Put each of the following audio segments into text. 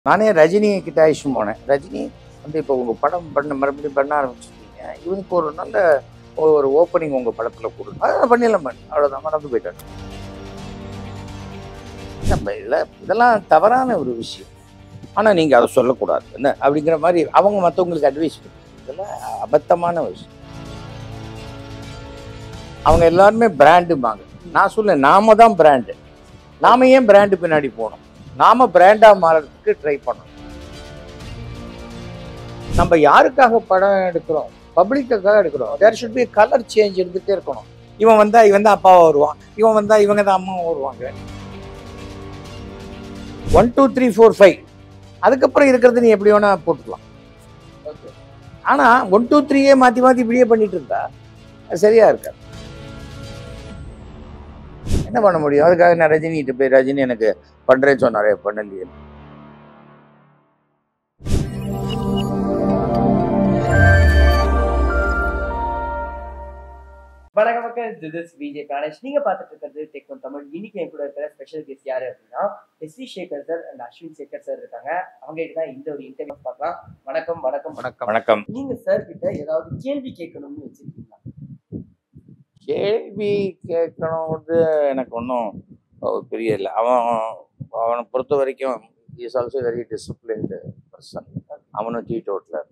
நானே ரஜினி கிட்ட ஆயிஷும் போனேன் ரஜினி வந்து இப்போ உங்கள் படம் பண்ண மறுபடியும் பண்ண ஆரம்பிச்சிருக்கீங்க இவனுக்கு ஒரு நல்ல ஒரு ஓப்பனிங் உங்கள் படத்தில் கொடுங்க அதான் பண்ணிடலாம் பண்ணு அவ்வளோதான் மறந்து போயிட்டாங்க நம்ம இல்லை இதெல்லாம் தவறான ஒரு விஷயம் ஆனால் நீங்கள் அதை சொல்லக்கூடாது என்ன அப்படிங்கிற மாதிரி அவங்க மற்றவங்களுக்கு அட்வைஸ் பண்ணுறது இதெல்லாம் அபத்தமான விஷயம் அவங்க எல்லாருமே பிராண்டுமாங்க நான் சொல்ல நாம தான் பிராண்டு நாம ஏன் பிராண்டு பின்னாடி போகணும் நாம பிராண்டா மாறதுக்கு ட்ரை பண்ணணும் நம்ம யாருக்காக படம் எடுக்கிறோம் பப்ளிக்காக எடுக்கிறோம் there should be colour change இருந்துட்டே இருக்கணும் இவன் வந்தா இவன் தான் அப்பாவா வருவான் இவன் வந்தா இவங்க தான் அம்மாவும் வருவாங்க one two three four five அதுக்கப்புறம் இருக்கிறது நீ எப்படி வேணா போட்டுக்கலாம் ஆனா ஒன் டூ த்ரீயே மாத்தி மாத்தி இப்படியே பண்ணிட்டு இருந்தா அது சரியா இருக்காது என்ன பண்ண முடியும் அதுக்காக நான் ரஜினிகிட்ட போய் ரஜினி எனக்கு பண்றேன்னு சொன்னாரே பண்ணலையே வணக்கம் மக்கள் திஸ் இஸ் விஜய் பிராணேஷ் நீங்க பார்த்துட்டு இருக்கிறது டெக் ஒன் தமிழ் இன்னைக்கு என் கூட இருக்கிற ஸ்பெஷல் கெஸ்ட் யாரு அப்படின்னா S V Shekhar sir and Ashwin Shekhar sir இருக்காங்க அவங்க கிட்ட தான் இந்த ஒரு இன்டர்வியூ பார்க்கலாம் வணக்கம் வணக்கம் வணக்கம் வணக்கம் நீங்க சார் கிட்ட ஏதாவது கேள்வி கேட்கணும்னு வச்சிருக்கீங்களா கேள்வி கேட்கணும்னு எனக்கு ஒன்றும் பெரிய இல்லை அவன் அவனை பொறுத்த வரைக்கும் is also very disciplined person அவனும் டீ டோட்டில்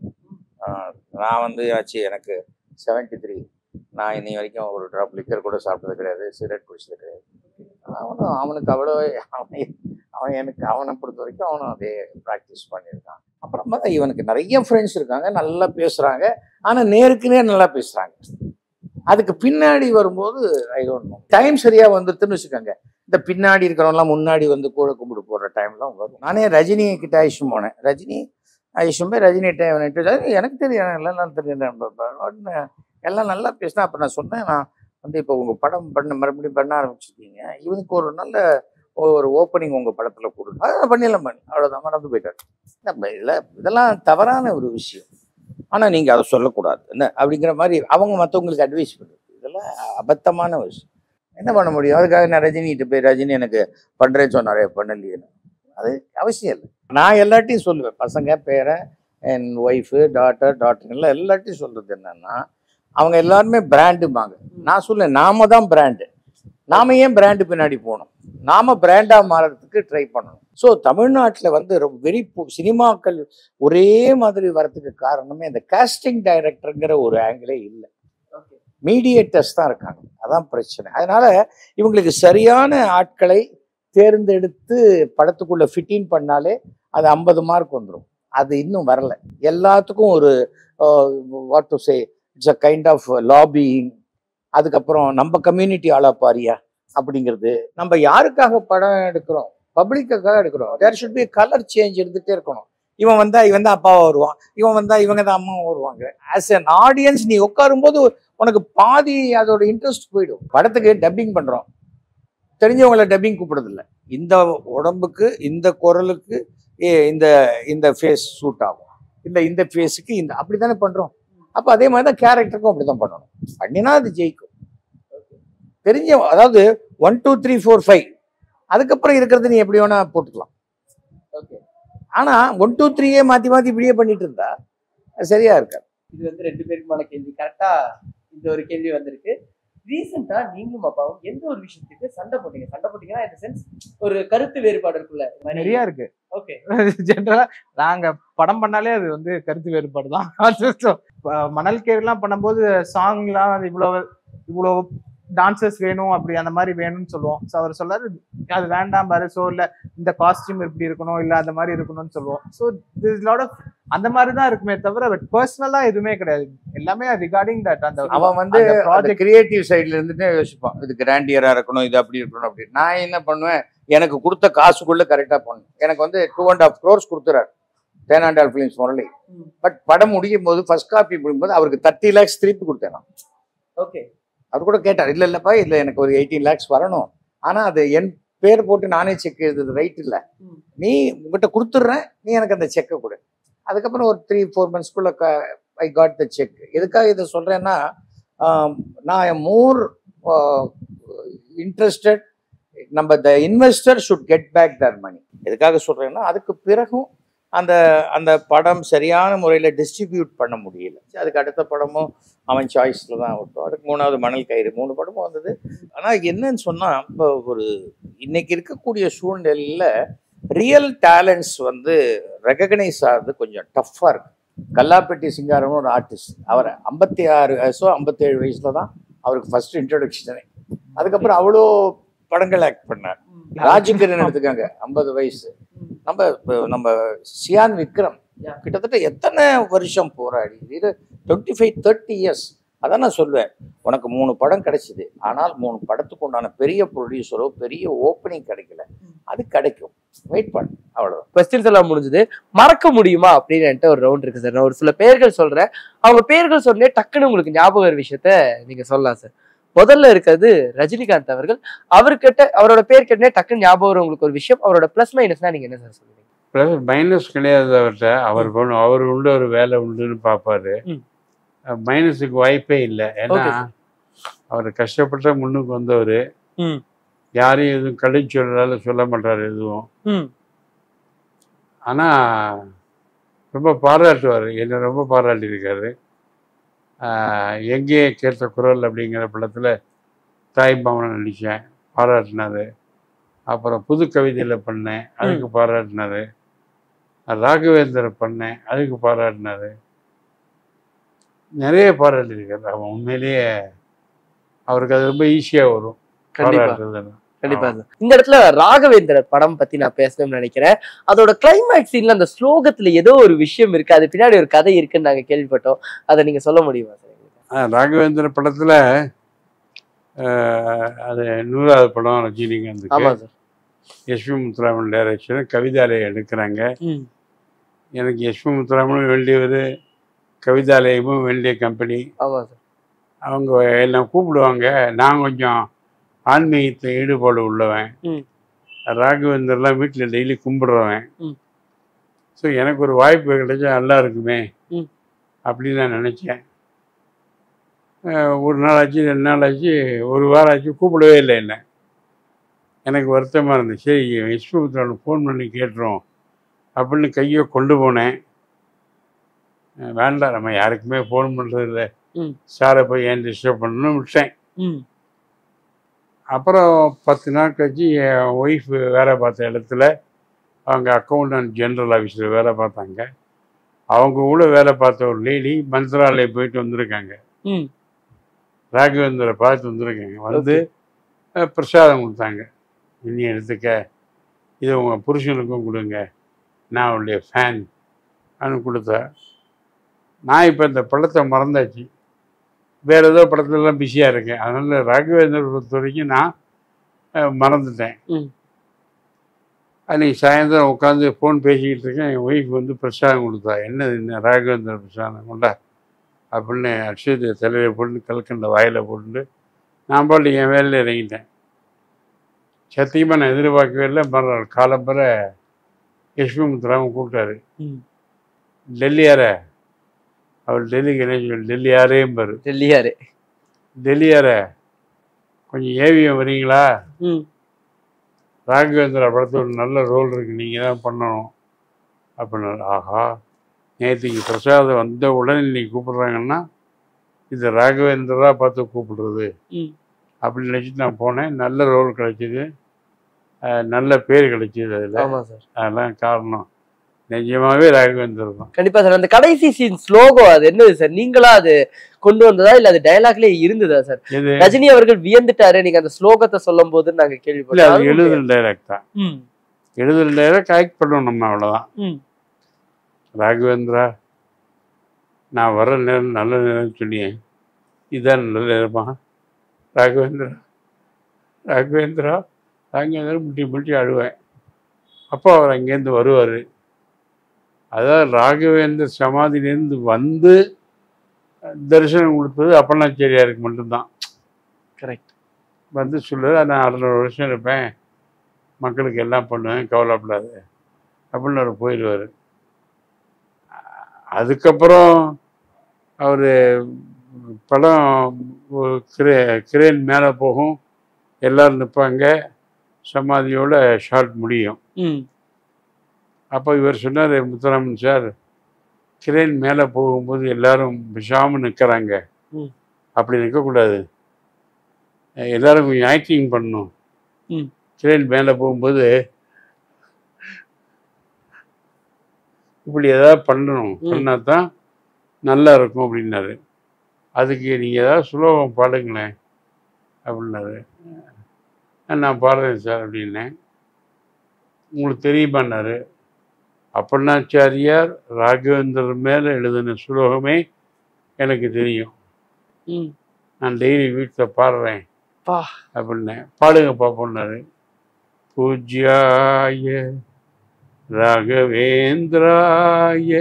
நான் வந்து ஆச்சு எனக்கு செவன்ட்டி த்ரீ நான் இன்னி வரைக்கும் ஒரு ட்ராப் லிக்கர் கூட சாப்பிட்டது கிடையாது சிகரெட் குடிச்சது கிடையாது அவனும் அவனுக்கு அவ்வளோ அவன் அவன் எனக்கு அவனை பொறுத்த வரைக்கும் அவனும் அதே ப்ராக்டிஸ் பண்ணியிருக்கான் அப்புறம் பார்த்தா இவனுக்கு நிறைய ஃப்ரெண்ட்ஸ் இருக்காங்க நல்லா பேசுகிறாங்க ஆனால் நேருக்கு நேர் நல்லா பேசுகிறாங்க அதுக்கு பின்னாடி வரும்போது ஐ டோன்ட் நோ டைம் சரியா வந்துருதுன்னு வச்சுக்கோங்க இந்த பின்னாடி இருக்கிறவங்களாம் முன்னாடி வந்து கூழ கும்பிடு போடுற டைம்லாம் வரும் நானே ரஜினி கிட்ட ஐஷும் போனேன் ரஜினி ஐஷும் போய் ரஜினிகிட்ட இவன்கிட்ட எனக்கு தெரியும் எல்லாம் நல்லா தெரியும் எல்லாம் நல்லா பேசினா அப்போ நான் சொன்னேன் நான் வந்து இப்போ உங்கள் படம் பண்ண மறுபடியும் பண்ண ஆரம்பிச்சிருக்கீங்க இவனுக்கு ஒரு நல்ல ஒரு ஓப்பனிங் உங்கள் படத்தில் கொடுங்க அதான் பண்ணிடலாம் பண்ணு அவ்வளோதான் மறந்து போயிட்டாரு நம்ம இல்லை இதெல்லாம் தவறான ஒரு விஷயம் ஆனால் நீங்கள் அதை சொல்லக்கூடாது என்ன அப்படிங்கிற மாதிரி அவங்க மற்றவங்களுக்கு அட்வைஸ் பண்ணுறது இதெல்லாம் அபத்தமான விஷயம் என்ன பண்ண முடியும் அதுக்காக நான் ரஜினிகிட்ட போய் ரஜினி எனக்கு பண்ணுறேன்னு சொன்னாரே பண்ணலையே அது அவசியம் இல்லை நான் எல்லாட்டையும் சொல்லுவேன் பசங்க பேரன் என் ஒய்ஃபு டாட்டர் டாட்டருங்கெல்லாம் எல்லாட்டையும் சொல்கிறது என்னன்னா அவங்க எல்லாருமே பிராண்டுமாங்க நான் சொல்ல நாம தான் பிராண்டு நாம ஏன் பிராண்டு பின்னாடி போகணும் நாம பிராண்டா மாறதுக்கு ட்ரை பண்ணணும் ஸோ தமிழ்நாட்டில் வந்து ரொம்ப வெரி சினிமாக்கள் ஒரே மாதிரி வரதுக்கு காரணமே இந்த காஸ்டிங் டைரக்டருங்கிற ஒரு ஆங்கிளே இல்லை ஓகே மீடியேட்டர்ஸ் தான் இருக்காங்க அதான் பிரச்சனை அதனால இவங்களுக்கு சரியான ஆட்களை தேர்ந்தெடுத்து படத்துக்குள்ள ஃபிட்டின் பண்ணாலே அது ஐம்பது மார்க் வந்துடும் அது இன்னும் வரல எல்லாத்துக்கும் ஒரு what to say it's a kind of lobbying அதுக்கப்புறம் நம்ம கம்யூனிட்டி ஆளா பாரியா அப்படிங்கிறது நம்ம யாருக்காக படம் எடுக்கிறோம் பப்ளிக்காக எடுக்கிறோம் there should be colour change இருந்துகிட்டே இருக்கணும் இவன் வந்தா இவன் தான் அப்பாவா வருவான் இவன் வந்தா இவங்க தான் அம்மாவும் வருவாங்க ஆஸ் அன் ஆடியன்ஸ் நீ உட்காரும்போது உனக்கு பாதி அதோட இன்ட்ரெஸ்ட் போயிடும் படத்துக்கு டப்பிங் பண்றோம் தெரிஞ்சவங்கள டப்பிங் கூப்பிடுறதில்ல இந்த உடம்புக்கு இந்த குரலுக்கு ஏ, இந்த இந்த ஃபேஸ் சூட் ஆகும் இல்லை இந்த ஃபேஸுக்கு இந்த அப்படி தானே பண்ணுறோம் அப்போ அதே மாதிரி தான் கேரக்டருக்கும் அப்படி தான் பண்ணணும் பண்ணினா அது ஜெயிக்கும் தெரிஞ்ச அதாவது one two three four five அதுக்கப்புறம் இருக்கிறது நீ எப்படி வேணா போட்டுக்கலாம் ஓகே ஆனால் ஒன் டூ த்ரீயே மாற்றி மாற்றி இப்படியே பண்ணிட்டு இருந்தா அது சரியா இருக்காது இது வந்து ரெண்டு பேருக்குமான கேள்வி கரெக்டா இந்த ஒரு கேள்வி வந்திருக்கு ரீசெண்டா நீங்களும் அப்பாவும் எந்த ஒரு விஷயத்துக்கு சண்டை போட்டீங்க சண்டை போட்டீங்கன்னா இந்த சென்ஸ் ஒரு கருத்து வேறுபாடு இருக்குல்ல நிறைய இருக்கு ஓகே ஜென்ரலா நாங்க படம் பண்ணாலே அது வந்து கருத்து வேறுபாடு தான் மணல் கேவ்லாம் பண்ணும்போது சாங்லாம் இவ்வளவு இவ்வளவு டான்சர்ஸ் வேணும் அப்படி அந்த மாதிரி வேணும்னு சொல்லுவோம் ஸோ அவர் சொல்லாரு அது வேண்டாம் பாரு ஸோ இல்ல இந்த காஸ்டியூம் இப்படி இருக்கணும் இல்ல அந்த மாதிரி இருக்கணும்னு சொல்லுவோம் ஸோ திஸ் லாட் ஆஃப் அந்த மாதிரி தான் இருக்குமே தவிர பட் பர்சனலா எதுவுமே கிடையாது எல்லாமே ரிகார்டிங் தட் அந்த அவன் வந்து அந்த ப்ராஜெக்ட் project- கிரியேட்டிவ் சைட்ல இருந்துட்டு யோசிப்பான் இது கிராண்டியரா இருக்கணும் இது அப்படி இருக்கணும் அப்படி நான் என்ன பண்ணுவேன் எனக்கு கொடுத்த காசுக்குள்ள கரெக்டா பண்ணணும் எனக்கு வந்து டூ அண்ட் ஹாஃப் க்ரோர்ஸ் கொடுத்துறாரு ten and half films Murali ம். பட் படம் முடியும் போது ஃபர்ஸ்ட் காப்பி முடியும்போது அவருக்கு தேர்ட்டி லேக்ஸ் திருப்பி கொடுத்தேன் நான். ஓகே அவர் கூட கேட்டார் இல்லை இல்லைப்பா இல்லை எனக்கு ஒரு எயிட்டீன் லேக்ஸ் வரணும் ஆனால் அது என் பேர் போட்டு நானே செக் எழுதுறது ரைட் இல்லை ம். நீ உங்ககிட்ட கொடுத்துட்றேன் நீ எனக்கு அந்த செக்கை கொடு அதுக்கப்புறம் ஒரு த்ரீ ஃபோர் மந்த்ஸ்க்குள்ள ஐ காட் த செக் எதுக்காக இதை சொல்கிறேன்னா நான் மோர் இன்ட்ரெஸ்டட் நம்ம the investor should get back their money எதுக்காக சொல்கிறேன்னா அதுக்கு பிறகும் அந்த அந்த படம் சரியான முறையில் டிஸ்ட்ரிபியூட் பண்ண முடியல சரி, அதுக்கு அடுத்த படமும் அவன் சாய்ஸில் தான் விட்டோம் அதுக்கு மூணாவது மணல் கயிறு மூணு படமும் வந்தது ஆனால் என்னன்னு சொன்னால் இப்போ ஒரு இன்னைக்கு இருக்கக்கூடிய சூழ்நிலையில் ரியல் டேலண்ட்ஸ் வந்து ரெகக்னைஸ் ஆகிறது கொஞ்சம் டஃப்பாக இருக்கு கல்லாப்பட்டி சிங்காரம்னு ஒரு ஆர்டிஸ்ட் அவர் ஐம்பத்தி ஆறு வயசோ ஐம்பத்தேழு வயசுல தான் அவருக்கு ஃபர்ஸ்ட் இன்ட்ரடக்ஷனே அதுக்கப்புறம் அவ்வளோ படங்கள் ஆக்ட் பண்ணார் ராஜகிரண் எடுத்துக்காங்க ஐம்பது வயசு நம்ம இப்ப நம்ம சியான் விக்ரம் Yeah. கிட்டத்தட்ட எத்தனை வருஷம் போராடி இது டுவெண்ட்டி ஃபைவ் தேர்ட்டி இயர்ஸ் அதான் நான் சொல்லுவேன் உனக்கு மூணு படம் கிடைச்சிது ஆனால் மூணு படத்துக்கு உண்டான பெரிய ப்ரொடியூசரோ பெரிய ஓப்பனிங் கிடைக்கல அது கிடைக்கும் வெயிட் பண்ணு அவ்வளவுதான் கொஸ்டின்ஸ் எல்லாம் முடிஞ்சது மறக்க முடியுமா அப்படின்னு என்கிட்ட ஒரு ரவுண்ட் இருக்கு சார் நான் ஒரு சில பேர்கள் சொல்றேன் அவங்க பேர்கள் சொன்னே டக்குன்னு உங்களுக்கு ஞாபகம் வர விஷயத்த நீங்க சொல்லலாம் சார் முதல்ல இருக்கிறது ரஜினிகாந்த் அவர்கள் அவர்கிட்ட அவரோட பேர் கேட்டனே டக்குன்னு ஞாபகம் வர உங்களுக்கு ஒரு விஷயம் அவரோட ப்ளஸ் மைனஸ்னா நீங்க என்ன சார் சொல்லுவீங்க ப்ளஸ் மைனஸ் கிடையாது அவர்கிட்ட அவர் பண்ண அவர் உண்டு ஒரு வேலை உண்டுன்னு பார்ப்பாரு ம். மைனஸுக்கு வாய்ப்பே இல்லை ஏன்னா Okay, sir. அவர் கஷ்டப்பட்ட முன்னுக்கு வந்தவர் ம். யாரையும் எதுவும் கடி சொல்றால சொல்ல மாட்டார் எதுவும் ம் ஆனால் ரொம்ப பாராட்டுவார் என்னை ரொம்ப பாராட்டியிருக்காரு ஆஹ் எங்கே கேட்ட குரல் அப்படிங்கிற படத்தில் தாய்மாமனை நடித்தேன் பாராட்டினாரு அப்புறம் புது கவிதையில் பண்ணேன் அதுக்கு பாராட்டினாரு ராகவேந்தர் பண்ணேன் அதுக்கு பாராட்டினாரு நிறைய பாராட்டியிருக்காரு அவன் உண்மையிலேயே அவருக்கு அது ரொம்ப ஈஸியாக வரும் கண்டிப்பா பாராட்டுறதுன்னு கண்டிப்பா சார் இந்த இடத்துல ராகவேந்திரர் படம் பத்தி நான் பேசணும்னு நினைக்கிறேன் அதோட கிளைமேக்ஸ் சீன்ல அந்த ஸ்லோகத்துல ஏதோ ஒரு விஷயம் இருக்கு அது பின்னாடி ஒரு கதை இருக்குன்னு நாங்க கேள்விப்பட்டோம் அதை நீங்க சொல்ல முடியுமா சார் எங்களுக்கு? ஆ, ராகவேந்திர படத்தில் அது நூறாவது படம் ரஜினிகாந்துக்கு ஆமா சார் யஷ்மி முத்துராமன் டைரக்ஷன் கவிதாலயம் எடுக்கிறாங்க ம் எனக்கு யஷ்மி முத்துராமனும் வேண்டியவர் கவிதாலயமும் வேண்டிய கம்பெனி ஆமா சார் அவங்க எல்லாம் கூப்பிடுவாங்க நான் கொஞ்சம் ஆன்மீகத்தில் ஈடுபாடு உள்ளவன் ம். ராகவேந்தர்லாம் வீட்டில் டெய்லி கும்பிடுறவன் ம். ஸோ எனக்கு ஒரு வாய்ப்பு கிடைச்சா நல்லா இருக்குமே ம். அப்படின்னு நான் நினச்சேன் அஹ் ஒரு நாள் ஆச்சு ரெண்டு நாள் ஆச்சு ஒரு வாரம் ஆச்சு கூப்பிடவே இல்லை என்ன எனக்கு வருத்தமாக இருந்துச்சு சரி யஷ்மிபுத்திரனுக்கு ஃபோன் பண்ணி கேட்டுரும் அப்படின்னு கையை கொண்டு போனேன் அஹ் வேண்டாம் நம்ம யாருக்குமே ஃபோன் பண்ணுறது இல்லை ம். சாரை போய் ஏன் டிஸ்டர்ப் பண்ணணும்னு விட்டேன் ம் அப்புறம் பத்து நாள் கழிச்சு என் ஒய்ஃப் வேலை பார்த்த இடத்துல அவங்க அக்கௌண்டன்ட் ஜென்ரல் ஆஃபீஸில் வேலை பார்த்தாங்க அவங்க கூட வேலை பார்த்த ஒரு லேடி மந்திராலயம் போயிட்டு வந்திருக்காங்க ம் ராகவேந்தரை பார்த்து வந்திருக்காங்க வந்து அஹ், பிரசாதம் கொடுத்தாங்க இனி எடுத்துக்க இதை உங்கள் புருஷனுக்கும் கொடுங்க நான் அவருடைய ஃபேன் அப்படின்னு கொடுத்தா நான் இப்போ இந்த படத்தை மறந்தாச்சு வேறு ஏதோ படத்துலலாம் பிஸியாக இருக்கேன் அதனால் ராகவேந்தர் பொறுத்த வரைக்கும் நான் அஹ், மறந்துட்டேன் ம். அன்றைக்கி சாயந்தரம் உட்காந்து ஃபோன் பேசிக்கிட்டு இருக்கேன் என் ஒய்ஃப் வந்து பிரசாதம் கொடுத்தா என்னது என்ன ராகவேந்தர் பிரசாதம் கொண்டா அப்படின்னு அக்ஷயத்தை தலையில் போட்டு கல்கண்ட வாயில் போட்டு நான் பாட்டு என் வேலையில் இறங்கிட்டேன் சத்தியமாக நான் எதிர்பார்க்கவே இல்லை மறுநாள் காலம்பர யஷ்மி முத்துராமன் கூப்பிட்டாரு ம். டெல்லியார அவர் டெல்லிக்கு என்ன சொல்லி டெல்லியாரேம்பாரு டெல்லியாரு டெல்லியார கொஞ்சம் ஏவிஎம் வரீங்களா ம் ராகவேந்திரா படத்தில் ஒரு நல்ல ரோல் இருக்குது நீங்கள் தான் பண்ணணும் அப்படின்னு ஆஹா நேற்றுக்கு பிரசாதம் வந்த உடனே இன்னைக்கு கூப்பிடுறாங்கன்னா இது ராகவேந்திரா பார்த்து கூப்பிடுறது ம் அப்படின்னு நினச்சிட்டு நான் போனேன் நல்ல ரோல் கிடைச்சிது அஹ் நல்ல பேர் கிடைச்சிது அதில் ஆமா சார் அதெல்லாம் காரணம் நிஜமாவே ராகவேந்தர் தான் கண்டிப்பா சார் அந்த கடைசி சீன் ஸ்லோகோ அது என்னது சார் நீங்களா அது கொண்டு வந்ததா இல்ல அது டயலாக்லயே இருந்ததா சார் இது ரஜினி அவர்கள் வியந்துட்டாரு நீங்க அந்த ஸ்லோகத்தை சொல்லும் போது நாங்க இல்லை கேள்விப்பட்டோம் அது எழுதல் டைரக்ட் தான் ம் எழுதல் டைரக்ட் ஆக்ட் பண்ணணும் நம்ம அவ்வளோதான் ம் ராகவேந்திரா நான் வர நேரம் நல்ல நேரம் சொன்னியேன் இதான் நல்ல நேரமா ராகவேந்திரா ராகவேந்திரா ராகவேந்திரா முட்டி முட்டி அழுவேன் அப்போ அவர் அங்கேருந்து வருவார் அதாவது ராகவேந்தர் சமாதியிலேருந்து வந்து தரிசனம் கொடுத்தது அப்பண்ணாச்சேரியாருக்கு மட்டும்தான் கரெக்ட் வந்து சொல்லுவார் நான் அறுநூறு வருஷம் இருப்பேன் மக்களுக்கு எல்லாம் பண்ணுவேன் கவலைப்படாது அப்படின்னு அவர் போயிடுவார் அதுக்கப்புறம் அவர் படம் ஒரு கிரே கிரேன் மேலே போகும் எல்லாரும் நிற்பாங்க சமாதியோட ஷார்ட் முடியும் ம் அப்போ இவர் சொன்னார் முத்துராமன் சார் கிரேன் மேலே போகும்போது எல்லாரும் விஷாமல் நிற்கிறாங்க ம். அப்படி நிற்கக்கூடாது எல்லாரும் கொஞ்சம் ஆக்டிங் பண்ணணும் ம். கிரேன் மேலே போகும்போது இப்படி ஏதாவது பண்ணணும் ம். பண்ணா தான் நல்லா இருக்கும் அப்படின்னாரு அதுக்கு நீங்கள் ஏதாவது சுலோகம் பாடுங்களேன் அப்படின்னாரு நான் பாடுறேன் சார் அப்படின்னேன் உங்களுக்கு தெரியுமான்னாரு அப்பண்ணாச்சாரியார் ராகவேந்தர் மேலே எழுதின சுலோகமே எனக்கு தெரியும் ம். நான் டெய்லி வீட்டில் பாடுறேன் பா. அப்படின்னேன் பாடுங்க பாப்போன்னாரு பூஜ்யாய ராகவேந்திராய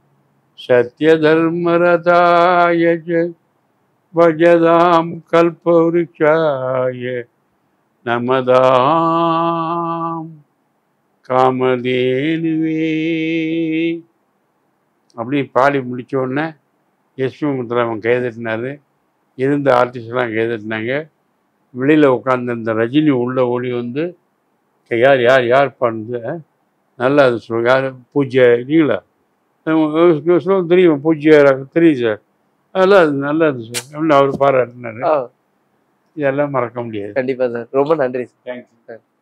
சத்யதர்மரதாய ச பஜதாம் கல்பவருஷாய நமதாம் காமதேனுவே அப்படி பாடி முடிச்ச உடனே எஸ்பி முத்துராமன் கைதட்டினாரு இருந்த ஆர்டிஸ்ட்லாம் கைதட்டினாங்க வெளியில் உட்காந்துருந்த ரஜினி உள்ளே ஓடி வந்து யார் யார் யார் பண்ணுது நல்லா அது சொல்லுங்க யார் பூஜ்ய நீங்களா சொல்ல தெரியும் பூஜ்ய தெரியும் சார் அதெல்லாம் அது நல்லா இருந்துச்சு சார் அப்படின்னு அவர் பாராட்டினாரு ஆ, இதெல்லாம் மறக்க முடியாது கண்டிப்பா சார் ரொம்ப நன்றி தேங்க்ஸ்